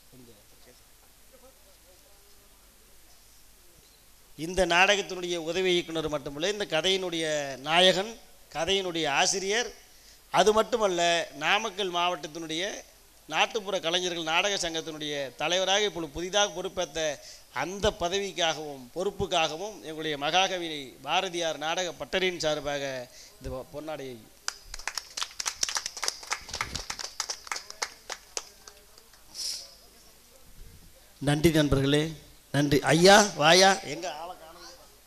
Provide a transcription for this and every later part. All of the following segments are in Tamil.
இந்த நாடகத்தினுடைய உதவி இயக்குனர் மட்டுமல்ல இந்த கதையினுடைய நாயகன் கதையினுடைய ஆசிரியர் அது மட்டுமல்ல நாமக்கல் மாவட்டத்தினுடைய நாட்டுப்புற கலைஞர்கள் நாடக சங்கத்தினுடைய தலைவராக இப்பொழுது புதிதாக பொறுப்பேற்ற அந்த பதவிக்காகவும் பொறுப்புக்காகவும் எங்களுடைய மகாகவி பாரதியார் நாடக பட்டரின் சார்பாக இந்த பொன்னாடையை நன்றி நண்பர்களே நன்றி ஐயா வாயா எங்க ஆளை காணோம்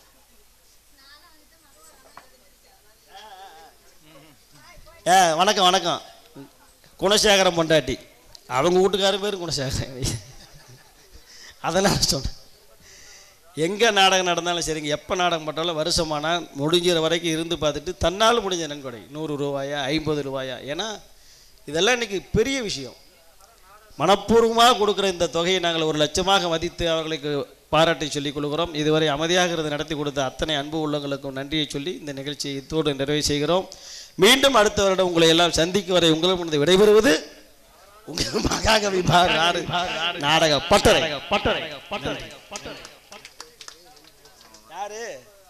ஏ வணக்கம் வணக்கம் குணசேகரம் பொண்டாட்டி அவங்க வீட்டுக்காரர் பேர் குணசேகரன் அதெல்லாம் சொன்னேன் எங்கே நாடகம் நடந்தாலும் சரிங்க எப்போ நாடகம் போட்டாலும் வருஷமானால் முடிஞ்சிற வரைக்கும் இருந்து பார்த்துட்டு தன்னால் முடிஞ்ச நன்கொடை நூறு ரூபாயா ஐம்பது ரூபாயா ஏன்னா இதெல்லாம் இன்றைக்கி பெரிய விஷயம் மனப்பூர்வமாக கொடுக்குற இந்த தொகையை நாங்கள் ஒரு லட்சமாக மதித்து அவர்களுக்கு பாராட்டை சொல்லிக் கொள்கிறோம் இதுவரை அமைதியாக இருந்து நடத்தி கொடுத்த அத்தனை அன்பு உள்ளங்களுக்கும் நன்றியை சொல்லி இந்த நிகழ்ச்சியை இத்தோடு நிறைவு செய்கிறோம் மீண்டும் அடுத்த வருடம் உங்களை எல்லாம் சந்திக்கும் வரை உங்களிடம் விடைபெறுவது உங்கள் மகாகவி பார் ஆறு நாடக பட்டறை பட்டறை பட்டறை யாரு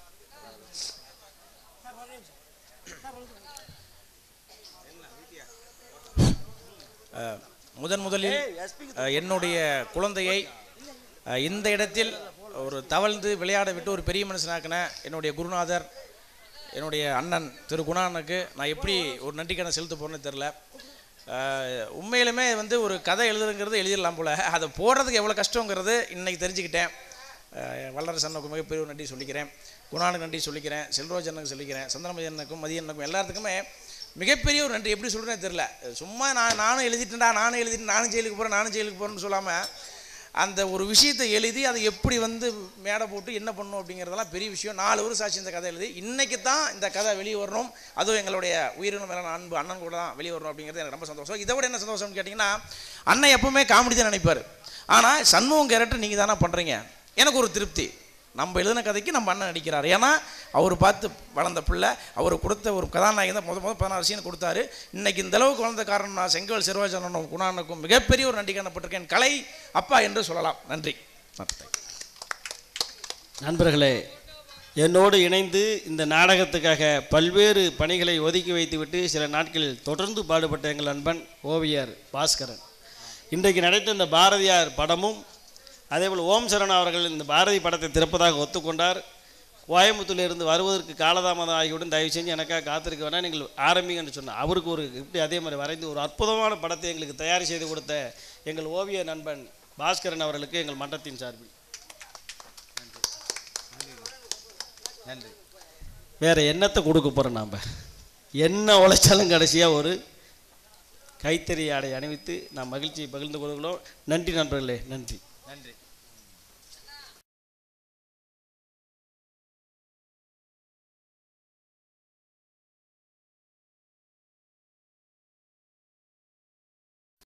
முதன் முதலில் அஹ், என்னுடைய குழந்தையை அஹ், இந்த இடத்தில் ஒரு தவழ்ந்து விளையாட விட்டு ஒரு பெரிய மனுஷனாக்கின என்னுடைய குருநாதர் என்னுடைய அண்ணன் திரு குணானுக்கு நான் எப்படி ஒரு நன்றிக்கணை செலுத்த போறேன்னு தெரில அஹ், உண்மையிலுமே வந்து ஒரு கதை எழுதுறங்கிறது எழுதிடலாம் போல அதை போடுறதுக்கு எவ்வளோ கஷ்டங்கிறது இன்னைக்கு தெரிஞ்சுக்கிட்டேன் அஹ், வல்லரசு அண்ணனுக்கு மிகப்பெரிய ஒரு நன்றி சொல்லிக்கிறேன் குணானுக்கு நன்றி சொல்லிக்கிறேன் செல்வராஜ் அண்ணனுக்கு சொல்லிக்கிறேன் சந்திரமதியனுக்கும் மதியனுக்கும் எல்லாத்துக்குமே மிகப்பெரிய ஒரு நன்றி எப்படி சொல்கிறேன்னு தெரில சும்மா நான் நானும் எழுதிட்டேன்டா நானும் எழுதிட்டு நானும் ஜெயிலுக்கு போகிறேன் நானும் ஜெயிலுக்கு போகிறேன்னு சொல்லாமல் அந்த ஒரு விஷயத்தை எழுதி அதை எப்படி வந்து மேடை போட்டு என்ன பண்ணணும் அப்படிங்கிறதெல்லாம் பெரிய விஷயம் நாலு வருஷம் ஆச்சு இந்த கதை எழுதி இன்னைக்கு தான் இந்த கதை வெளியே வரணும் அதுவும் எங்களுடைய உயிரினம் மேலான அன்பு அண்ணன் கூட தான் வெளியே வரணும் அப்படிங்கிறது எனக்கு ரொம்ப சந்தோஷம் இதை விட என்ன சந்தோஷம்னு கேட்டிங்கன்னா அண்ணன் எப்பவுமே காமெடி தான் நினைப்பார் ஆனால் சண்முகம் கேரக்டர் நீங்கள் தானே பண்ணுறீங்க எனக்கு ஒரு திருப்தி நம்ம எழுதின கதைக்கு நம்ம அண்ணன் நடிக்கிறார் ஏன்னா அவர் பார்த்து வளர்ந்த பிள்ளை அவர் கொடுத்த ஒரு கதாநாயகன் தான் முத முத பதினாறு சீன் கொடுத்தாரு இன்னைக்கு இந்த அளவுக்கு வளர்ந்த காரணம் நான் செங்கல் சிறுவாஜனும் குணானுக்கும் மிகப்பெரிய ஒரு நன்றி காணப்பட்டிருக்கேன் கலை அப்பா என்று சொல்லலாம் நன்றி நன்றி நண்பர்களே என்னோடு இணைந்து இந்த நாடகத்துக்காக பல்வேறு பணிகளை ஒதுக்கி வைத்துவிட்டு சில நாட்களில் தொடர்ந்து பாடுபட்ட எங்கள் நண்பன் ஓவியர் பாஸ்கரன் இன்றைக்கு நடைத்த இந்த பாரதியார் படமும் அதேபோல் ஓம் சரண் அவர்கள் இந்த பாரதி படத்தை திறப்பதாக ஒத்துக்கொண்டார் கோயம்புத்தூரிலிருந்து வருவதற்கு காலதாமதம் ஆகிவிடும் தயவு செஞ்சு எனக்காக காத்திருக்க வேணாம் நீங்கள் ஆரம்பிங்கன்னு சொன்னார் அவருக்கு ஒரு இப்படி அதே மாதிரி வரைந்து ஒரு அற்புதமான படத்தை எங்களுக்கு தயார் செய்து கொடுத்த எங்கள் ஓவிய நண்பன் பாஸ்கரன் அவர்களுக்கு எங்கள் மன்றத்தின் சார்பில் நன்றி வேற என்னத்தை கொடுக்க போகிறோம் நாம் என்ன உழைச்சாலும் கடைசியாக ஒரு கைத்தறி ஆடை அணிவித்து நாம் மகிழ்ச்சியை பகிர்ந்து கொள்கிறோம் நன்றி நண்பர்களே நன்றி நன்றி